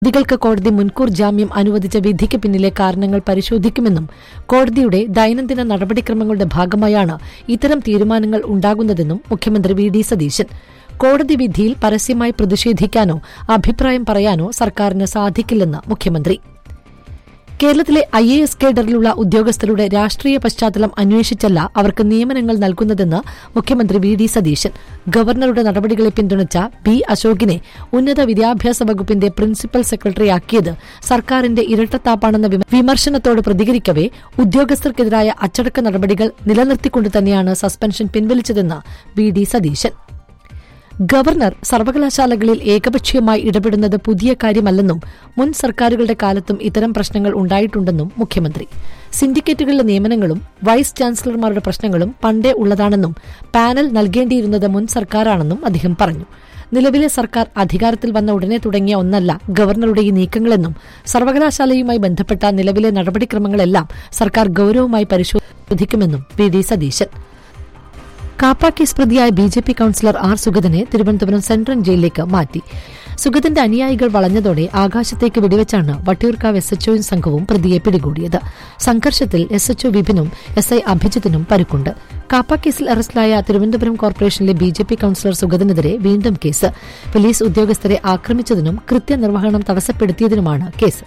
പ്രതികൾക്ക് കോടതി മുൻകൂർ ജാമ്യം അനുവദിച്ച വിധിക്ക് പിന്നിലെ കാരണങ്ങൾ പരിശോധിക്കുമെന്നും കോടതിയുടെ ദൈനംദിന നടപടിക്രമങ്ങളുടെ ഭാഗമായാണ് ഇത്തരം തീരുമാനങ്ങൾ ഉണ്ടാകുന്നതെന്നും മുഖ്യമന്ത്രി വി ഡി സതീശൻ കോടതി വിധിയിൽ പരസ്യമായി പ്രതിഷേധിക്കാനോ അഭിപ്രായം പറയാനോ സർക്കാരിന് സാധിക്കില്ലെന്ന് മുഖ്യമന്ത്രി കേരളത്തിലെ ഐ എ എസ് കേഡറിലുള്ള ഉദ്യോഗസ്ഥരുടെ രാഷ്ട്രീയ പശ്ചാത്തലം അന്വേഷിച്ചല്ല അവർക്ക് നിയമനങ്ങൾ നൽകുന്നതെന്ന് മുഖ്യമന്ത്രി വി ഡി സതീശൻ ഗവർണറുടെ നടപടികളെ പിന്തുണച്ച ബി അശോകിനെ ഉന്നത വിദ്യാഭ്യാസ വകുപ്പിന്റെ പ്രിൻസിപ്പൽ സെക്രട്ടറിയാക്കിയത് സർക്കാരിന്റെ ഇരട്ടത്താപ്പാണെന്ന വിമ- വിമർശനത്തോട് പ്രതികരിക്കവെ ഉദ്യോഗസ്ഥർക്കെതിരായ അച്ചടക്ക നടപടികൾ നിലനിർത്തിക്കൊണ്ട് തന്നെയാണ് സസ്പെൻഷൻ പിൻവലിച്ചതെന്ന് വി ഡി സതീശൻ ഗവർണർ സർവകലാശാലകളിൽ ഏകപക്ഷീയമായി ഇടപെടുന്നത് പുതിയ കാര്യമല്ലെന്നും മുൻ സർക്കാരുകളുടെ കാലത്തും ഇത്തരം പ്രശ്നങ്ങൾ ഉണ്ടായിട്ടുണ്ടെന്നും മുഖ്യമന്ത്രി സിൻഡിക്കേറ്റുകളിലെ നിയമനങ്ങളും വൈസ് ചാൻസലർമാരുടെ പ്രശ്നങ്ങളും പണ്ടേ ഉള്ളതാണെന്നും പാനൽ നൽകേണ്ടിയിരുന്നത് മുൻ സർക്കാരാണെന്നും അദ്ദേഹം പറഞ്ഞു നിലവിലെ സർക്കാർ അധികാരത്തിൽ വന്ന ഉടനെ തുടങ്ങിയ ഒന്നല്ല ഗവർണറുടെ ഈ നീക്കങ്ങളെന്നും സർവകലാശാലയുമായി ബന്ധപ്പെട്ട നിലവിലെ നടപടിക്രമങ്ങളെല്ലാം സർക്കാർ ഗൌരവമായി പരിശോധിക്കുമെന്നും V D Satheesan KAAPA case പ്രതിയായ B J P councillor R സുഗതനെ തിരുവനന്തപുരം സെൻട്രൽ ജയിലിലേക്ക് മാറ്റി സുഗതന്റെ അനുയായികൾ വളഞ്ഞതോടെ ആകാശത്തേക്ക് വെടിവെച്ചാണ് വട്ടിയൂർക്കാവ് എസ് എച്ച്ഒയും സംഘവും പ്രതിയെ പിടികൂടിയത് സംഘർഷത്തിൽ എസ് എച്ച്ഒ വിപിനും എസ് ഐ അഭിജിത്തിനും പരുക്കുണ്ട് കാപ്പ കേസിൽ അറസ്റ്റിലായ തിരുവനന്തപുരം കോർപ്പറേഷനിലെ ബി ജെ പി കൌൺസിലർ സുഗതനെതിരെ വീണ്ടും കേസ് പോലീസ് ഉദ്യോഗസ്ഥരെ ആക്രമിച്ചതിനും കൃത്യനിർവഹണം തടസ്സപ്പെടുത്തിയതിനുമാണ് കേസ്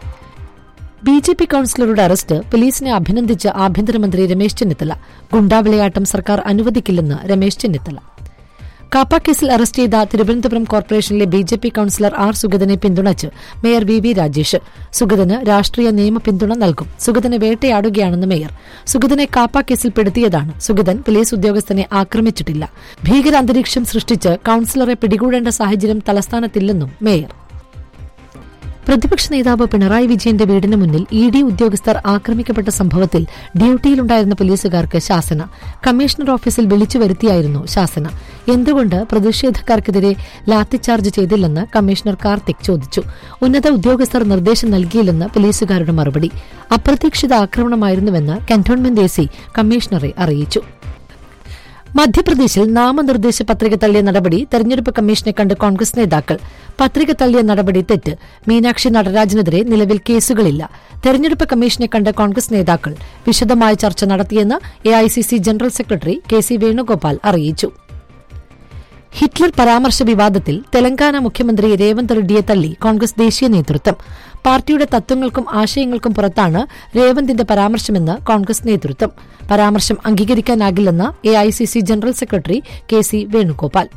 ബി ജെ പി കൌൺസിലറുടെ അറസ്റ്റ് പോലീസിനെ അഭിനന്ദിച്ച് ആഭ്യന്തരമന്ത്രി രമേശ് ചെന്നിത്തല ഗുണ്ടാവിളയാട്ടം സർക്കാർ അനുവദിക്കില്ലെന്ന് രമേശ് ചെന്നിത്തല കാപ്പ കേസിൽ അറസ്റ്റ് ചെയ്ത തിരുവനന്തപുരം കോർപ്പറേഷനിലെ B J P councillor R സുഗതനെ പിന്തുണച്ച് മേയർ വി വി രാജേഷ് സുഗതന് രാഷ്ട്രീയ നിയമ പിന്തുണ നൽകും സുഗതനെ വേട്ടയാടുകയാണെന്ന് മേയർ സുഗതനെ കാപ്പ കേസിൽ പെടുത്തിയതാണ് സുഗതൻ പോലീസ് ഉദ്യോഗസ്ഥനെ ആക്രമിച്ചിട്ടില്ല ഭീകരാന്തരീക്ഷം സൃഷ്ടിച്ച് കൌൺസിലറെ പിടികൂടേണ്ട സാഹചര്യം തലസ്ഥാനത്തില്ലെന്നും മേയർ പ്രതിപക്ഷ നേതാവ് പിണറായി വിജയന്റെ വീടിന് മുന്നിൽ ഇ ഡി ഉദ്യോഗസ്ഥർ ആക്രമിക്കപ്പെട്ട സംഭവത്തിൽ ഡ്യൂട്ടിയിലുണ്ടായിരുന്ന പോലീസുകാർക്ക് ശാസന കമ്മീഷണർ ഓഫീസിൽ വിളിച്ചു വരുത്തിയായിരുന്നു ശാസന എന്തുകൊണ്ട് പ്രതിഷേധക്കാർക്കെതിരെ ലാത്തിച്ചാർജ് ചെയ്തില്ലെന്ന് കമ്മീഷണർ കാർത്തിക് ചോദിച്ചു ഉന്നത ഉദ്യോഗസ്ഥർ നിർദ്ദേശം നൽകിയില്ലെന്ന് പോലീസുകാരുടെ മറുപടി അപ്രതീക്ഷിത ആക്രമണമായിരുന്നുവെന്ന് കന്റോൺമെന്റ് എ സി കമ്മീഷണറെ അറിയിച്ചു മധ്യപ്രദേശിൽ നാമനിർദ്ദേശ പത്രിക തള്ളിയ നടപടി തെരഞ്ഞെടുപ്പ് കമ്മീഷനെ കണ്ട് കോൺഗ്രസ് നേതാക്കൾ പത്രിക തള്ളിയ നടപടി തെറ്റ് മീനാക്ഷി നടരാജനെതിരെ നിലവിൽ കേസുകളില്ല തെരഞ്ഞെടുപ്പ് കമ്മീഷനെ കണ്ട് കോൺഗ്രസ് നേതാക്കൾ വിശദമായ ചർച്ച നടത്തിയെന്ന് AICC general secretary K C Venugopal അറിയിച്ചു ഹിറ്റ്ലർ പരാമർശ വിവാദത്തിൽ തെലങ്കാന മുഖ്യമന്ത്രി രേവന്ത് റെഡ്ഡിയെ തള്ളി കോൺഗ്രസ് ദേശീയ നേതൃത്വം പാർട്ടിയുടെ തത്വങ്ങൾക്കും ആശയങ്ങൾക്കും പുറത്താണ് രേവന്തിന്റെ പരാമർശമെന്ന് കോൺഗ്രസ് നേതൃത്വം പരാമർശം അംഗീകരിക്കാനാകില്ലെന്ന് AICC general secretary K C Venugopal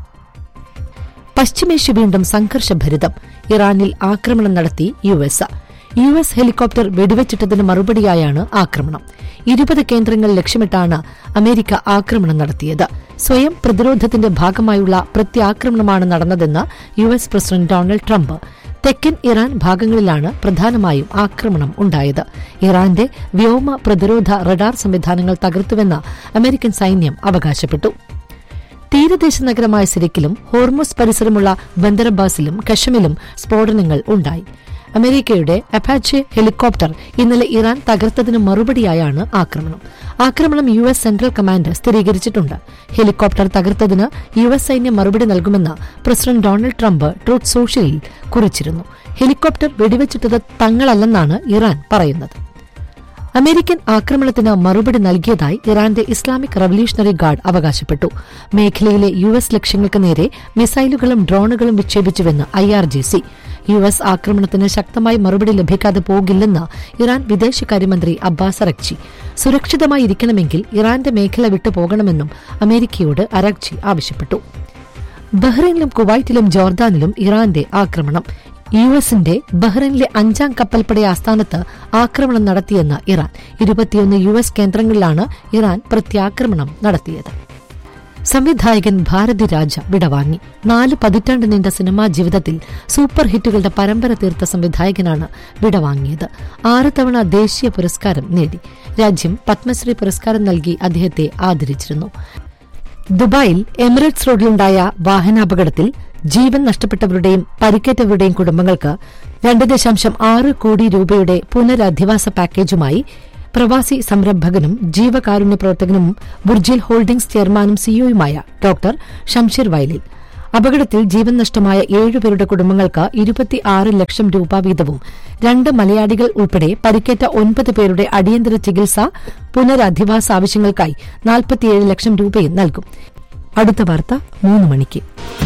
പശ്ചിമേഷ്യ വീണ്ടും സംഘർഷഭരിതം ഇറാനിൽ ആക്രമണം നടത്തി U S U S helicopter വെടിവെച്ചിട്ടതിന് മറുപടിയായാണ് ആക്രമണം ഇരുപത് കേന്ദ്രങ്ങൾ ലക്ഷ്യമിട്ടാണ് അമേരിക്ക ആക്രമണം നടത്തിയത് സ്വയം പ്രതിരോധത്തിന്റെ ഭാഗമായുള്ള പ്രത്യാക്രമണമാണ് നടന്നതെന്ന് U S president Donald Trump തെക്കൻ ഇറാൻ ഭാഗങ്ങളിലാണ് പ്രധാനമായും ആക്രമണം ഉണ്ടായത് ഇറാന്റെ വ്യോമ പ്രതിരോധ റഡാർ സംവിധാനങ്ങൾ തകർത്തുവെന്ന് അമേരിക്കൻ സൈന്യം അവകാശപ്പെട്ടു തീരദേശ നഗരമായ സിരിക്കിലും ഹോർമോസ് പരിസരമുള്ള ബന്ദറബാസിലും കഷമിലും സ്ഫോടനങ്ങൾ ഉണ്ടായി അമേരിക്കയുടെ അപ്പാച്ചെ ഹെലികോപ്റ്റർ ഇന്നലെ ഇറാൻ തകർത്തതിന് മറുപടിയായാണ് ആക്രമണം ആക്രമണം യു എസ് സെൻട്രൽ കമാൻഡ് സ്ഥിരീകരിച്ചിട്ടുണ്ട് ഹെലികോപ്റ്റർ തകർത്തതിന് യു എസ് സൈന്യം മറുപടി നൽകുമെന്ന് പ്രസിഡന്റ് ഡൊണാൾഡ് ട്രംപ് ട്രൂത്ത് സോഷ്യലിൽ കുറിച്ചിരുന്നു ഹെലികോപ്റ്റർ വെടിവെച്ചിട്ടത് തങ്ങളല്ലെന്നാണ് ഇറാൻ പറയുന്നത് അമേരിക്കൻ ആക്രമണത്തിന് മറുപടി നൽകിയതായി ഇറാന്റെ ഇസ്ലാമിക് റവല്യൂഷണറി ഗാർഡ് അവകാശപ്പെട്ടു മേഖലയിലെ യു എസ് ലക്ഷ്യങ്ങൾക്ക് നേരെ മിസൈലുകളും ഡ്രോണുകളും വിക്ഷേപിച്ചുവെന്ന് I R G C U S ആക്രമണത്തിന് ശക്തമായി മറുപടി ലഭിക്കാതെ പോകില്ലെന്ന് ഇറാൻ വിദേശകാര്യമന്ത്രി അബ്ബാസ് അറക്ചി സുരക്ഷിതമായി ഇരിക്കണമെങ്കിൽ ഇറാന്റെ മേഖല വിട്ടു പോകണമെന്നും അമേരിക്കയോട് അറക്ചി ആവശ്യപ്പെട്ടു ബഹ്റൈനിലും കുവൈറ്റിലും ജോർദാനിലും ഇറാന്റെ ആക്രമണം യു എസിന്റെ ബഹ്റൈനിലെ അഞ്ചാം കപ്പൽപ്പട ആസ്ഥാനത്ത് ആക്രമണം നടത്തിയെന്ന് ഇറാൻ ഇരുപത്തിയൊന്ന് യു എസ് കേന്ദ്രങ്ങളിലാണ് ഇറാൻ പ്രത്യാക്രമണം നടത്തിയത് സംവിധായകൻ ഭാരതി രാജ വിടവാങ്ങി നാല് പതിറ്റാണ്ട് നീണ്ട സിനിമാ ജീവിതത്തിൽ സൂപ്പർ ഹിറ്റുകളുടെ പരമ്പര തീർത്ത സംവിധായകനാണ് വിടവാങ്ങിയത് ആറ് തവണ ദേശീയ പുരസ്കാരം നേടി രാജ്യം പത്മശ്രീ പുരസ്കാരം നൽകി അദ്ദേഹത്തെ ആദരിച്ചിരുന്നു ദുബായിൽ എമിറേറ്റ്സ് റോഡിലുണ്ടായ വാഹനാപകടത്തിൽ ജീവൻ നഷ്ടപ്പെട്ടവരുടെയും പരിക്കേറ്റവരുടെയും കുടുംബങ്ങൾക്ക് രണ്ട് ദശാംശം ആറ് കോടി രൂപയുടെ പുനരധിവാസ പാക്കേജുമായി പ്രവാസി സംരംഭകനും ജീവകാരുണ്യ പ്രവർത്തകനും ബുർജിൽ ഹോൾഡിംഗ്സ് ചെയർമാനും സിഇഒയുമായ ഡോക്ടർ ഷംഷീർ വയലിൽ അപകടത്തിൽ ജീവൻ നഷ്ടമായ ഏഴുപേരുടെ കുടുംബങ്ങൾക്ക് ഇരുപത്തിയാറ് ലക്ഷം രൂപ വീതവും രണ്ട് മലയാളികൾ ഉൾപ്പെടെ പരിക്കേറ്റ ഒൻപത് പേരുടെ അടിയന്തര ചികിത്സ പുനരധിവാസ ആവശ്യങ്ങൾക്കായി നാൽപ്പത്തിയേഴ് ലക്ഷം രൂപയും നൽകും അടുത്ത വാർത്ത മൂന്ന് മണിക്ക്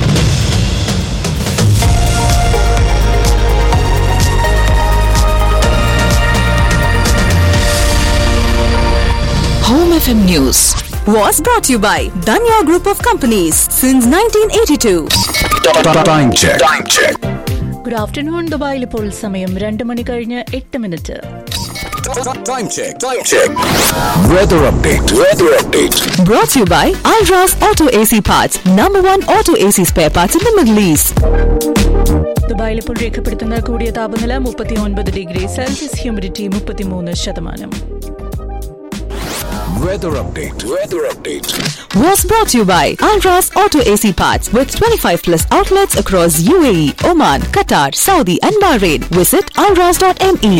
Home FM News was brought to you by Danya Group of Companies since 1982. Time check. Time check. Good afternoon ദുബായിൽ ഇപ്പോൾ സമയം രണ്ട് മണി കഴിഞ്ഞ് എട്ട് minute Time check. Time check. Weather update. Weather update. Brought to you by Alras Auto AC Parts, number one auto AC spare parts in the Middle East. ദുബായിൽ ഇപ്പോൾ രേഖപ്പെടുത്തുന്ന കൂടിയ താപനില മുപ്പത്തി ഒൻപത് ഡിഗ്രി സെൽഷ്യസ് ഹ്യൂമിഡിറ്റി മുപ്പത്തിമൂന്ന് ശതമാനം Weather update. Weather update. Was brought to you by Alras Auto AC Parts with 25 plus outlets across UAE, Oman, Qatar, Saudi, and Bahrain. Visit alras.me.